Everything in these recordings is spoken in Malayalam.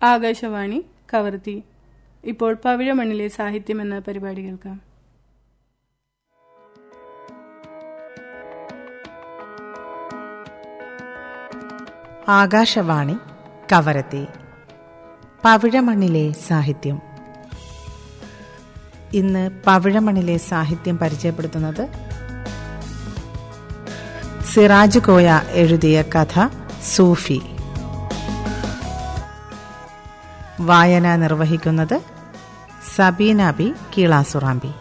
ആകാശവാണി കവർത്തി ഇപ്പോൾ പവിഴമണ്ണിലെ സാഹിത്യം എന്ന പരിപാടി കേൾക്കാം ആകാശവാണി കവരത്തി പവിഴമണ്ണിലെ സാഹിത്യം ഇന്ന് പവിഴമണ്ണിലെ സാഹിത്യം പരിചയപ്പെടുത്തുന്നത് സിറാജ് കോയ എഴുതിയ കഥ സൂഫി വായന നിർവഹിക്കുന്നത് സബീന ബി കീളാസുറാമ്പി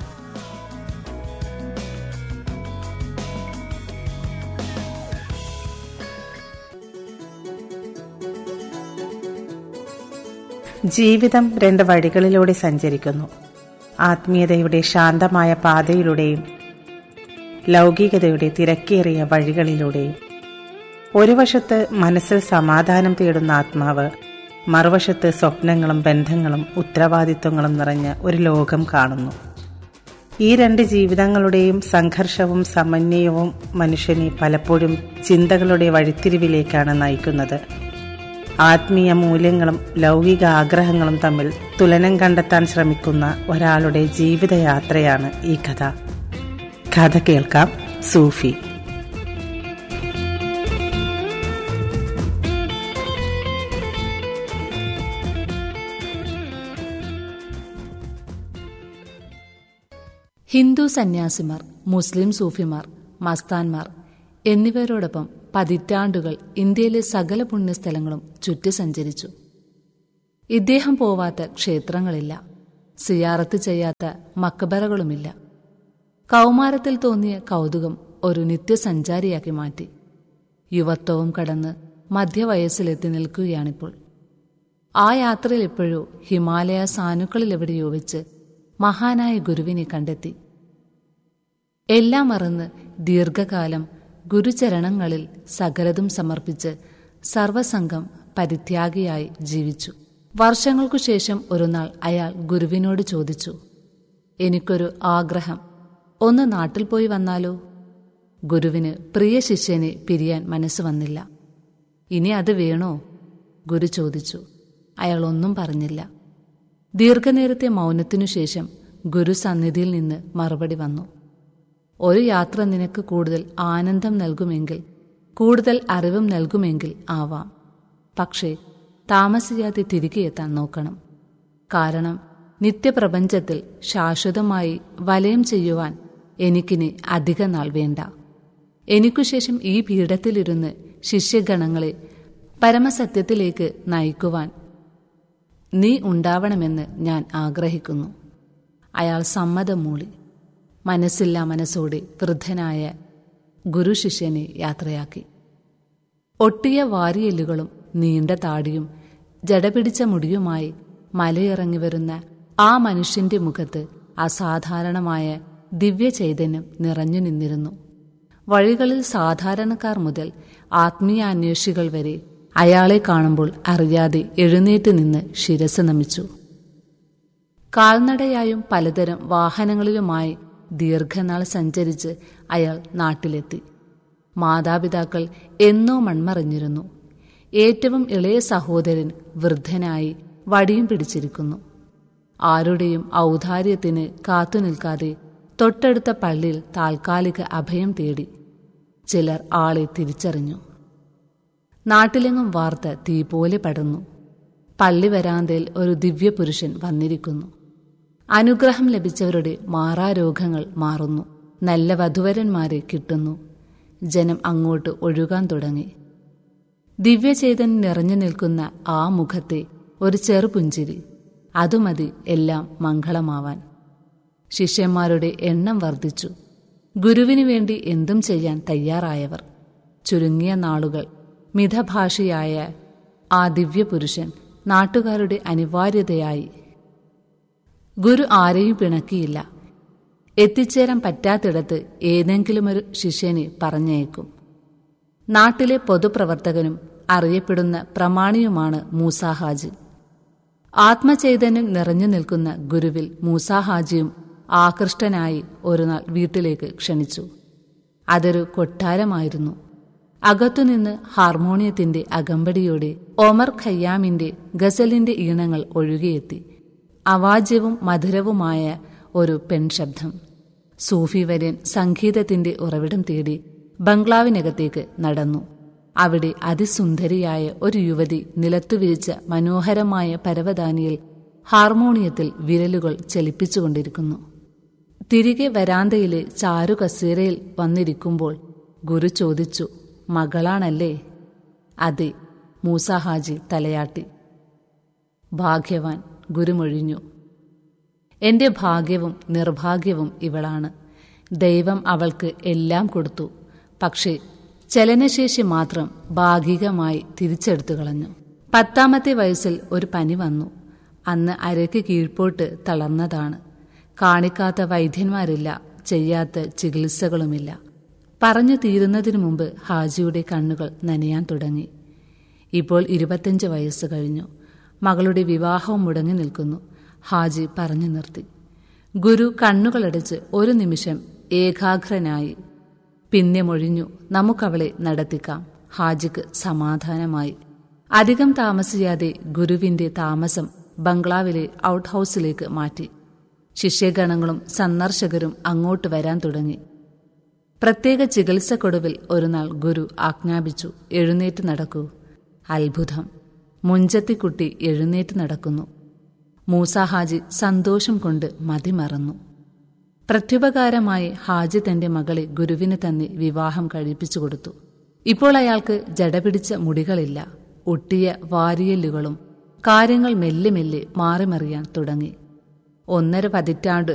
ജീവിതം രണ്ട് വഴികളിലൂടെ സഞ്ചരിക്കുന്നു ആത്മീയതയുടെ ശാന്തമായ പാതയിലൂടെയും ലൗകികതയുടെ തിരക്കേറിയ വഴികളിലൂടെയും ഒരു വശത്ത് മനസ്സിൽ സമാധാനം തേടുന്ന ആത്മാവ് മറുവശത്ത് സ്വപ്നങ്ങളും ബന്ധങ്ങളും ഉത്തരവാദിത്വങ്ങളും നിറഞ്ഞ ഒരു ലോകം കാണുന്നു ഈ രണ്ട് ജീവിതങ്ങളുടെയും സംഘർഷവും സമന്വയവും മനുഷ്യനെ പലപ്പോഴും ചിന്തകളുടെ വഴിത്തിരിവിലേക്കാണ് നയിക്കുന്നത് ആത്മീയ മൂല്യങ്ങളും ലൗകിക ആഗ്രഹങ്ങളും തമ്മിൽ തുലനം കണ്ടെത്താൻ ശ്രമിക്കുന്ന ഒരാളുടെ ജീവിതയാത്രയാണ് ഈ കഥ കഥ കേൾക്കാം സൂഫി ഹിന്ദു സന്യാസിമാർ മുസ്ലിം സൂഫിമാർ മസ്താൻമാർ എന്നിവരോടൊപ്പം പതിറ്റാണ്ടുകൾ ഇന്ത്യയിലെ സകല പുണ്യസ്ഥലങ്ങളും ചുറ്റി സഞ്ചരിച്ചു ഇദ്ദേഹം പോവാത്ത ക്ഷേത്രങ്ങളില്ല സിയാറത്ത് ചെയ്യാത്ത മക്കബറകളുമില്ല കൗമാരത്തിൽ തോന്നിയ കൗതുകം ഒരു നിത്യസഞ്ചാരിയാക്കി മാറ്റി യുവത്വവും കടന്ന് മധ്യവയസ്സിലെത്തി നിൽക്കുകയാണിപ്പോൾ ആ യാത്രയിൽ എപ്പോഴോ ഹിമാലയ സാനുക്കളിലെവിടെയോ വെച്ച് മഹാനായ ഗുരുവിനെ കണ്ടെത്തി എല്ലാം മറന്ന് ദീർഘകാലം ഗുരുചരണങ്ങളിൽ സകലതും സമർപ്പിച്ച് സർവസംഘം പരിത്യാഗിയായി ജീവിച്ചു വർഷങ്ങൾക്കു ശേഷം ഒരു നാൾ അയാൾ ഗുരുവിനോട് ചോദിച്ചു എനിക്കൊരു ആഗ്രഹം ഒന്ന് നാട്ടിൽ പോയി വന്നാലോ ഗുരുവിന് പ്രിയ ശിഷ്യനെ പിരിയാൻ മനസ്സ് വന്നില്ല ഇനി അത് വേണോ ഗുരു ചോദിച്ചു അയാൾ ഒന്നും പറഞ്ഞില്ല ദീർഘനേരത്തെ മൗനത്തിനു ശേഷം ഗുരു സന്നിധിയിൽ നിന്ന് മറുപടി വന്നു ഒരു യാത്ര നിനക്ക് കൂടുതൽ ആനന്ദം നൽകുമെങ്കിൽ കൂടുതൽ അറിവും നൽകുമെങ്കിൽ ആവാം പക്ഷേ താമസിയാതെ തിരികെ എത്താൻ നോക്കണം കാരണം നിത്യപ്രപഞ്ചത്തിൽ ശാശ്വതമായി വലയം ചെയ്യുവാൻ എനിക്കിനി അധിക നാൾ വേണ്ട എനിക്കുശേഷം ഈ പീഠത്തിലിരുന്ന് ശിഷ്യഗണങ്ങളെ പരമസത്യത്തിലേക്ക് നയിക്കുവാൻ നീ ഉണ്ടാവണമെന്ന് ഞാൻ ആഗ്രഹിക്കുന്നു അയാൾ സമ്മതം മൂളി മനസ്സില്ലാ മനസ്സോടെ വൃദ്ധനായ ഗുരുശിഷ്യനെ യാത്രയാക്കി ഒട്ടിയ വാരിയെല്ലുകളും നീണ്ട താടിയും ജടപിടിച്ച മുടിയുമായി മലയിറങ്ങി വരുന്ന ആ മനുഷ്യന്റെ മുഖത്ത് അസാധാരണമായ ദിവ്യചൈതന്യം നിറഞ്ഞു നിന്നിരുന്നു വഴികളിൽ സാധാരണക്കാർ മുതൽ ആത്മീയാന്വേഷികൾ വരെ അയാളെ കാണുമ്പോൾ അറിയാതെ എഴുന്നേറ്റ് നിന്ന് ശിരസ് നമിച്ചു കാൽനടയായും പലതരം വാഹനങ്ങളിലുമായി ദീർഘനാൾ സഞ്ചരിച്ച് അയാൾ നാട്ടിലെത്തി മാതാപിതാക്കൾ എന്നോ മൺമറിഞ്ഞിരുന്നു ഏറ്റവും ഇളയ സഹോദരൻ വൃദ്ധനായി വടിയും പിടിച്ചിരിക്കുന്നു ആരുടെയും ഔദാര്യത്തിന് കാത്തുനിൽക്കാതെ തൊട്ടടുത്ത പള്ളിയിൽ താൽക്കാലിക അഭയം തേടി ചിലർ ആളെ തിരിച്ചറിഞ്ഞു നാട്ടിലെങ്ങും വാർത്ത തീ പോലെ പടർന്നു പള്ളി വരാന്തയിൽ ഒരു ദിവ്യപുരുഷൻ വന്നിരിക്കുന്നു അനുഗ്രഹം ലഭിച്ചവരുടെ മാറാരോഗങ്ങൾ മാറുന്നു നല്ല വധുവരന്മാരെ കിട്ടുന്നു ജനം അങ്ങോട്ട് ഒഴുകാൻ തുടങ്ങി ദിവ്യചേതൻ നിറഞ്ഞു നിൽക്കുന്ന ആ മുഖത്തെ ഒരു ചെറുപുഞ്ചിരി അതുമതി എല്ലാം മംഗളമാവാൻ ശിഷ്യന്മാരുടെ എണ്ണം വർദ്ധിച്ചു ഗുരുവിനു വേണ്ടി എന്തും ചെയ്യാൻ തയ്യാറായവർ ചുരുങ്ങിയ നാളുകൾ മിതഭാഷിയായ ആ ദിവ്യപുരുഷൻ നാട്ടുകാരുടെ അനിവാര്യതയായി ഗുരു ആരെയും പിണക്കിയില്ല എത്തിച്ചേരാൻ പറ്റാത്തിടത്ത് ഏതെങ്കിലുമൊരു ശിഷ്യനെ പറഞ്ഞയക്കും നാട്ടിലെ പൊതുപ്രവർത്തകനും അറിയപ്പെടുന്ന പ്രമാണിയുമാണ് മൂസാഹാജി ആത്മചൈതന്യം നിറഞ്ഞു നിൽക്കുന്ന ഗുരുവിൽ മൂസാഹാജിയും ആകൃഷ്ടനായി ഒരുനാൾ വീട്ടിലേക്ക് ക്ഷണിച്ചു അതൊരു കൊട്ടാരമായിരുന്നു അകത്തുനിന്ന് ഹാർമോണിയത്തിന്റെ അകമ്പടിയോടെ ഒമർ ഖയ്യാമിന്റെ ഗസലിന്റെ ഈണങ്ങൾ ഒഴുകിയെത്തി അവാജ്യവും മധുരവുമായ ഒരു പെൺശബ്ദം സൂഫി വര്യൻ സംഗീതത്തിന്റെ ഉറവിടം തേടി ബംഗ്ലാവിനകത്തേക്ക് നടന്നു അവിടെ അതിസുന്ദരിയായ ഒരു യുവതി നിലത്തുവിരിച്ച മനോഹരമായ പരവതാനിയിൽ ഹാർമോണിയത്തിൽ വിരലുകൾ ചലിപ്പിച്ചുകൊണ്ടിരിക്കുന്നു തിരികെ വരാന്തയിലെ ചാരു കസേരയിൽ വന്നിരിക്കുമ്പോൾ ഗുരു ചോദിച്ചു മകളാണല്ലേ അതെ മൂസാഹാജി തലയാട്ടി ഭാഗ്യവാൻ ഗുരുമൊഴിഞ്ഞു എന്റെ ഭാഗ്യവും നിർഭാഗ്യവും ഇവളാണ് ദൈവം അവൾക്ക് എല്ലാം കൊടുത്തു പക്ഷേ ചലനശേഷി മാത്രം ഭാഗികമായി തിരിച്ചെടുത്തു കളഞ്ഞു പത്താമത്തെ വയസ്സിൽ ഒരു പനി വന്നു അന്ന് അരയ്ക്ക് കീഴ്പോട്ട് തളർന്നതാണ് കാണിക്കാത്ത വൈദ്യന്മാരില്ല ചെയ്യാത്ത ചികിത്സകളുമില്ല പറഞ്ഞു തീരുന്നതിനു മുമ്പ് ഹാജിയുടെ കണ്ണുകൾ നനയാൻ തുടങ്ങി ഇപ്പോൾ ഇരുപത്തഞ്ച് വയസ്സ് കഴിഞ്ഞു മകളുടെ വിവാഹവും മുടങ്ങി നിൽക്കുന്നു ഹാജി പറഞ്ഞു നിർത്തി ഗുരു കണ്ണുകളടച്ച് ഒരു നിമിഷം ഏകാഗ്രനായി പിന്നെ മൊഴിഞ്ഞു നമുക്കവളെ നടത്തിക്കാം ഹാജിക്ക് സമാധാനമായി അധികം താമസിയാതെ ഗുരുവിന്റെ താമസം ബംഗ്ലാവിലെ ഔട്ട് ഹൌസിലേക്ക് മാറ്റി ശിഷ്യഗണങ്ങളും സന്ദർശകരും അങ്ങോട്ട് വരാൻ തുടങ്ങി പ്രത്യേക ചികിത്സക്കൊടുവിൽ ഒരുനാൾ ഗുരു ആജ്ഞാപിച്ചു എഴുന്നേറ്റ് നടക്കൂ അത്ഭുതം മുഞ്ചത്തിക്കുട്ടി എഴുന്നേറ്റ് നടക്കുന്നു മൂസ ഹാജി സന്തോഷം കൊണ്ട് മതിമറന്നു പ്രത്യുപകാരമായി ഹാജി തന്റെ മകളെ ഗുരുവിന് തന്നെ വിവാഹം കഴിപ്പിച്ചു കൊടുത്തു ഇപ്പോൾ അയാൾക്ക് ജടപിടിച്ച മുടികളില്ല ഒട്ടിയ വാരിയല്ലുകളും കാര്യങ്ങൾ മെല്ലെ മെല്ലെ മാറിമറിയാൻ തുടങ്ങി ഒന്നര പതിറ്റാണ്ട്